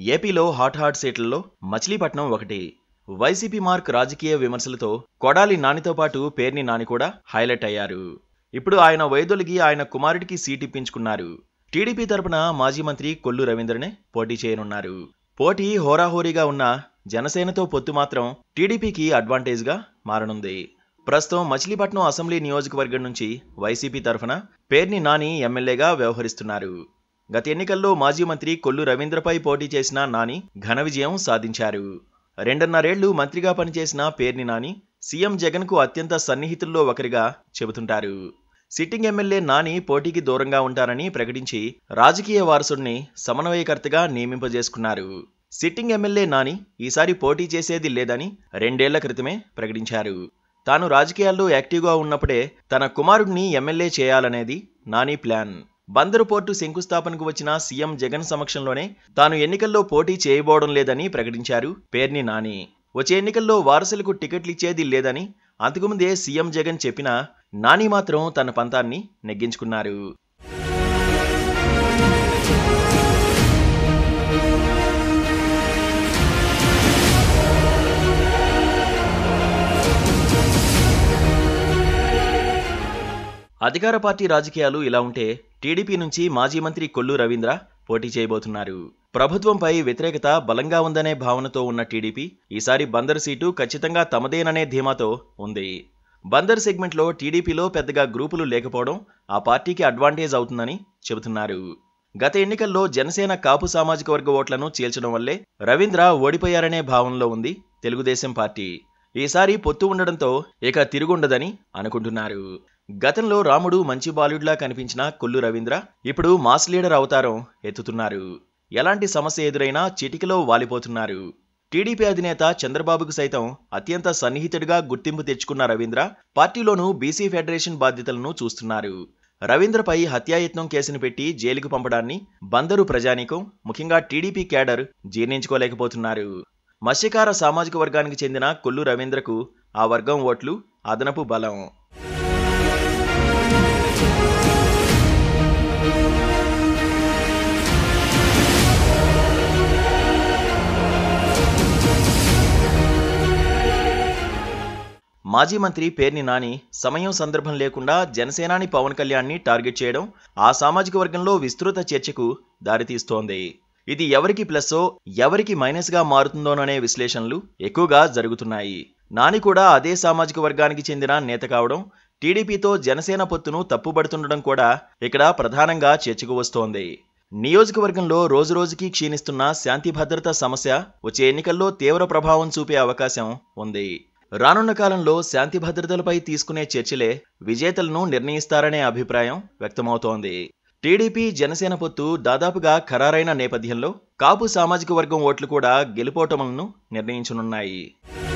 ఏపీలో hot hot సీట్లలో మచిలీపట్నం ఒకటి వైసీపీ మార్క్ రాజకీయ విమర్శలతో కొడాలి నానితో పాటు పేర్ని నాని కూడా హైలైట్ అయ్యారు ఇప్పుడు ఆయన వైదొలిగి ఆయన కుమారుడికి సీట్ ఇప్పించుకున్నారు టీడీపీ తరపున మాజీ మంత్రి కొల్లు రవీంద్రనే పోటీ చేయనున్నారు పోటీ హోరాహోరీగా ఉన్న జనసేనతో పొత్తు మాత్రం టీడీపీకి అడ్వాంటేజ్గా మారనుంది ప్రస్తుతం మచిలీపట్నం అసెంబ్లీ నియోజకవర్గం నుంచి వైసీపీ తరఫున పేర్ని నాని ఎమ్మెల్యేగా వ్యవహరిస్తున్నారు గత ఎన్నికల్లో మాజీ మంత్రి కొల్లు రవీంద్రపై పోటీ చేసిన నాని ఘన విజయం సాధించారు రెండున్నరేళ్లు మంత్రిగా పనిచేసిన పేర్ని నాని సీఎం జగన్కు అత్యంత సన్నిహితుల్లో ఒకరిగా చెబుతుంటారు సిట్టింగ్ ఎమ్మెల్యే నాని పోటీకి దూరంగా ఉంటారని ప్రకటించి రాజకీయ వారసుడిని సమన్వయకర్తగా నియమింపజేసుకున్నారు సిట్టింగ్ ఎమ్మెల్యే నాని ఈసారి పోటీ చేసేది లేదని రెండేళ్ల క్రితమే ప్రకటించారు తాను రాజకీయాల్లో యాక్టివ్గా ఉన్నప్పుడే తన కుమారుడిని ఎమ్మెల్యే చేయాలనేది నాని ప్లాన్ బందరు పోర్టు శంకుస్థాపనకు వచ్చిన సీఎం జగన్ సమక్షంలోనే తాను ఎన్నికల్లో పోటీ చేయబోవడం లేదని ప్రకటించారు పేర్ని నాని వచ్చే ఎన్నికల్లో వారసులకు టికెట్లు ఇచ్చేది లేదని అంతకుముందే సీఎం జగన్ చెప్పినా నాని మాత్రం తన పంతాన్ని నెగ్గించుకున్నారు అధికార పార్టీ రాజకీయాలు ఇలా ఉంటే టీడీపీ నుంచి మాజీ మంత్రి కొల్లు రవీంద్ర పోటీ చేయబోతున్నారు ప్రభుత్వంపై వ్యతిరేకత బలంగా ఉందనే భావనతో ఉన్న టీడీపీ ఈసారి బందరు సీటు ఖచ్చితంగా తమదేననే ధీమాతో ఉంది బందర్ సెగ్మెంట్లో టీడీపీలో పెద్దగా గ్రూపులు లేకపోవడం ఆ పార్టీకి అడ్వాంటేజ్ అవుతుందని చెబుతున్నారు గత ఎన్నికల్లో జనసేన కాపు సామాజిక వర్గ ఓట్లను చీల్చడం వల్లే రవీంద్ర ఓడిపోయారనే భావనలో ఉంది తెలుగుదేశం పార్టీ ఈసారి పొత్తు ఉండడంతో ఇక తిరుగుండదని అనుకుంటున్నారు గతంలో రాముడు మంచి బాలుడిలా కనిపించిన కొల్లు రవీంద్ర ఇప్పుడు మాస్ లీడర్ అవతారం ఎత్తుతున్నారు ఎలాంటి సమస్య ఎదురైనా చిటికలో వాలిపోతున్నారు టీడీపీ అధినేత చంద్రబాబుకు సైతం అత్యంత సన్నిహితుడిగా గుర్తింపు తెచ్చుకున్న రవీంద్ర పార్టీలోనూ బీసీ ఫెడరేషన్ బాధ్యతలను చూస్తున్నారు రవీంద్రపై హత్యాయత్నం కేసును పెట్టి జైలుకు పంపడాన్ని బందరు ప్రజానీకం ముఖ్యంగా టీడీపీ క్యాడర్ జీర్ణించుకోలేకపోతున్నారు మత్స్యకార సామాజిక వర్గానికి చెందిన కొల్లు రవీంద్రకు ఆ వర్గం ఓట్లు అదనపు బలం మాజీ మంత్రి పేర్ని నాని సమయం సందర్భం లేకుండా జనసేనాని పవన్ కళ్యాణ్ని టార్గెట్ చేయడం ఆ సామాజిక వర్గంలో విస్తృత చర్చకు దారితీస్తోంది ఇది ఎవరికి ప్లస్సో ఎవరికి మైనస్గా మారుతుందోననే విశ్లేషణలు ఎక్కువగా జరుగుతున్నాయి నాని కూడా అదే సామాజిక వర్గానికి చెందిన నేత కావడం టీడీపీతో జనసేన పొత్తును తప్పుబడుతుండడం కూడా ఇక్కడ ప్రధానంగా చర్చకు వస్తోంది నియోజకవర్గంలో రోజురోజుకి క్షీణిస్తున్న శాంతి భద్రత సమస్య వచ్చే ఎన్నికల్లో తీవ్ర ప్రభావం చూపే అవకాశం ఉంది రానున్న కాలంలో శాంతి భద్రతలపై తీసుకునే చర్చలే విజేతలను నిర్ణయిస్తారనే అభిప్రాయం వ్యక్తమవుతోంది టీడీపీ జనసేన పొత్తు దాదాపుగా ఖరారైన నేపథ్యంలో కాపు సామాజిక వర్గం ఓట్లు కూడా గెలుపోటములను నిర్ణయించనున్నాయి